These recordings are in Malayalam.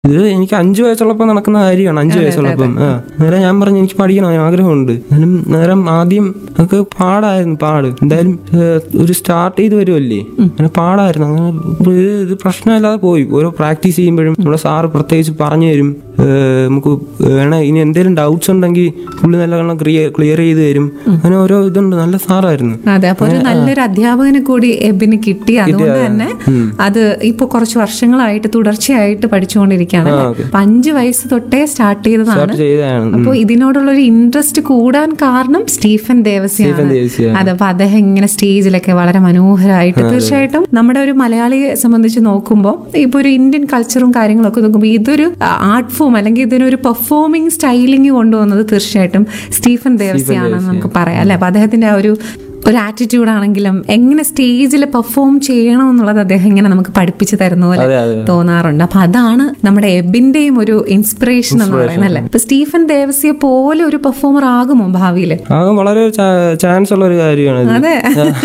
ഇത് എനിക്ക് അഞ്ചു വയസ്സുള്ളപ്പോൾ നടക്കുന്ന കാര്യമാണ് അഞ്ചു വയസ്സുള്ളപ്പം ആ നേരം ഞാൻ പറഞ്ഞു എനിക്ക് പഠിക്കണം ആഗ്രഹമുണ്ട് എന്നാലും നേരം ആദ്യം ഒക്കെ പാടായിരുന്നു പാട് എന്തായാലും ഏഹ്, ഒരു സ്റ്റാർട്ട് ചെയ്ത് വരുമല്ലേ അങ്ങനെ പാടായിരുന്നു അങ്ങനെ ഇത് ഇത് പ്രശ്നമില്ലാതെ പോയി ഓരോ പ്രാക്ടീസ് ചെയ്യുമ്പോഴും നമ്മുടെ സാറ് പ്രത്യേകിച്ച് പറഞ്ഞു തരും ഏഹ്, നമുക്ക് വേണേ ഇനി എന്തെങ്കിലും ഡൗട്ട്സ് ഉണ്ടെങ്കിൽ പുള്ളി നല്ലവണ്ണം ക്ലിയർ ക്ലിയർ ചെയ്ത് തരും അങ്ങനെ ഓരോ ഇതുണ്ട് നല്ല സാറായിരുന്നു അതെ അപ്പൊ ഒരു നല്ലൊരു അധ്യാപകനെ കൂടി എബിന് കിട്ടി അതുകൊണ്ട് തന്നെ അത് ഇപ്പൊ കുറച്ച് വർഷങ്ങളായിട്ട് തുടർച്ചയായിട്ട് പഠിച്ചുകൊണ്ടിരിക്കുകയാണ് അപ്പൊ അഞ്ചു വയസ്സ് തൊട്ടേ സ്റ്റാർട്ട് ചെയ്തതാണ് സ്റ്റാർട്ട് ചെയ്തതാണ് അപ്പോൾ ഇതിനോടുള്ള ഒരു ഇൻട്രസ്റ്റ് കൂടാൻ കാരണം സ്റ്റീഫൻ ദേവസ്യാണ് ദേവസ്യ. അതെ അപ്പൊ അദ്ദേഹം ഇങ്ങനെ സ്റ്റേജിലൊക്കെ വളരെ മനോഹരമായിട്ട് തീർച്ചയായിട്ടും നമ്മുടെ ഒരു മലയാളിയെ സംബന്ധിച്ച് നോക്കുമ്പോൾ ഇപ്പൊ ഒരു ഇന്ത്യൻ കൾച്ചറും കാര്യങ്ങളൊക്കെ നോക്കുമ്പോൾ ഇതൊരു ആർട്ട് ഫോം അല്ലെങ്കിൽ ഇതിനൊരു പെർഫോമിംഗ് സ്റ്റൈലിംഗ് കൊണ്ടുവന്നത് തീർച്ചയായിട്ടും സ്റ്റീഫൻ ദേവസ്യാണെന്ന് നമുക്ക് പറയാം അല്ലെ അപ്പൊ അദ്ദേഹത്തിന്റെ ആ ഒരു ഒരു ആറ്റിറ്റ്യൂഡ് ആണെങ്കിലും എങ്ങനെ സ്റ്റേജിൽ പെർഫോം ചെയ്യണം എന്നുള്ളത് അദ്ദേഹം ഇങ്ങനെ നമുക്ക് പഠിപ്പിച്ചു തരുന്ന പോലെ അതെ, അതെ. തോന്നാറുണ്ട് അപ്പൊ അതാണ് നമ്മുടെ എബിന്റെയും ഒരു ഇൻസ്പിറേഷൻ എന്ന് പറയുന്നത് അല്ലെ ഇപ്പൊ സ്റ്റീഫൻ ദേവസ്യെ പോലെ ഒരു പെർഫോമർ ആകുമോ ഭാവിയിൽ ആ വളരെ ചാൻസ് ഉള്ള ഒരു കാര്യമാണ് ഇത് അതെ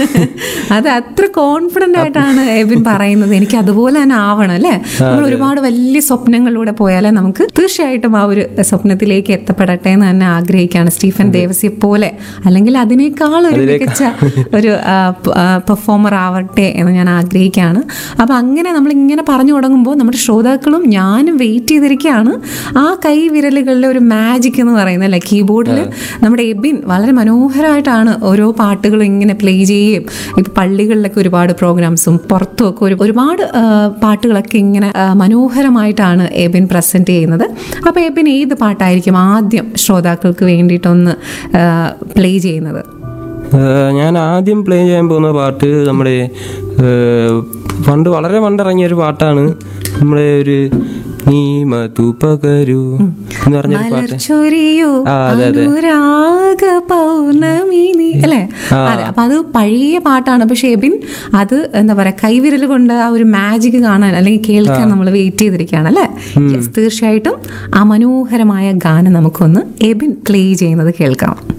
അത് അത്ര കോൺഫിഡന്റ് ആയിട്ടാണ് എബിൻ പറയുന്നത് എനിക്ക് അതുപോലെ തന്നെ ആവണം അല്ലെ നമ്മൾ ഒരുപാട് വലിയ സ്വപ്നങ്ങളിലൂടെ പോയാലേ നമുക്ക് തീർച്ചയായിട്ടും ആ ഒരു സ്വപ്നത്തിലേക്ക് എത്തപ്പെടട്ടെ എന്ന് തന്നെ ആഗ്രഹിക്കുകയാണ് സ്റ്റീഫൻ ദേവസിയെ പോലെ അല്ലെങ്കിൽ അതിനേക്കാൾ ഒരു മികച്ച ഒരു പെർഫോമർ ആവട്ടെ എന്ന് ഞാൻ ആഗ്രഹിക്കുകയാണ് അപ്പൊ അങ്ങനെ നമ്മൾ ഇങ്ങനെ പറഞ്ഞു തുടങ്ങുമ്പോൾ നമ്മുടെ ശ്രോതാക്കളും ഞാനും വെയിറ്റ് ചെയ്തിരിക്കുകയാണ് ആ കൈ വിരലുകളിലെ ഒരു മാജിക് എന്ന് പറയുന്നത് അല്ലെ കീബോർഡിൽ നമ്മുടെ എബിൻ വളരെ മനോഹരമായിട്ടാണ് ഓരോ പാട്ടുകളും ഇങ്ങനെ പ്ലേ ചെയ്യുകയും ഇപ്പൊ പള്ളികളിലൊക്കെ ഒരുപാട് പ്രോഗ്രാംസും പുറത്തും ഒക്കെ ഒരു ഒരുപാട് ആ, പാട്ടുകളൊക്കെ ഇങ്ങനെ ആ, മനോഹരമായിട്ടാണ് എബിൻ പ്രസന്റ് ചെയ്യുന്നത് അപ്പൊ എബിൻ ഏത് പാട്ടായിരിക്കും ആദ്യം ശ്രോതാക്കൾക്ക് വേണ്ടിയിട്ടൊന്ന് പ്ലേ ചെയ്യുന്നത് ഏഹ് ഞാൻ ആദ്യം പ്ലേ ചെയ്യാൻ പോകുന്ന പാട്ട് നമ്മുടെ ഏഹ് പണ്ട് വളരെ പണ്ടിറങ്ങിയ ഒരു പാട്ടാണ് നമ്മുടെ ഒരു നീ മധു പകരൂ എന്ന് പറഞ്ഞൊരു പാട്ട് മലർച്ചൊരിയോ ആ, അതെ, അതെ. അനുരാഗ പൗർണമി നീ അല്ലെ അതെ അപ്പൊ അത് പഴയ പാട്ടാണ് പക്ഷെ എബിൻ അത് എന്താ പറയാ കൈവിരൽ കൊണ്ട് ആ ഒരു മാജിക് കാണാൻ അല്ലെങ്കിൽ കേൾക്കാൻ നമ്മൾ വെയിറ്റ് ചെയ്തിരിക്കുകയാണ് അല്ലെ Yes, തീർച്ചയായിട്ടും ആ മനോഹരമായ ഗാനം നമുക്കൊന്ന് എബിൻ പ്ലേ ചെയ്യുന്നത് കേൾക്കാം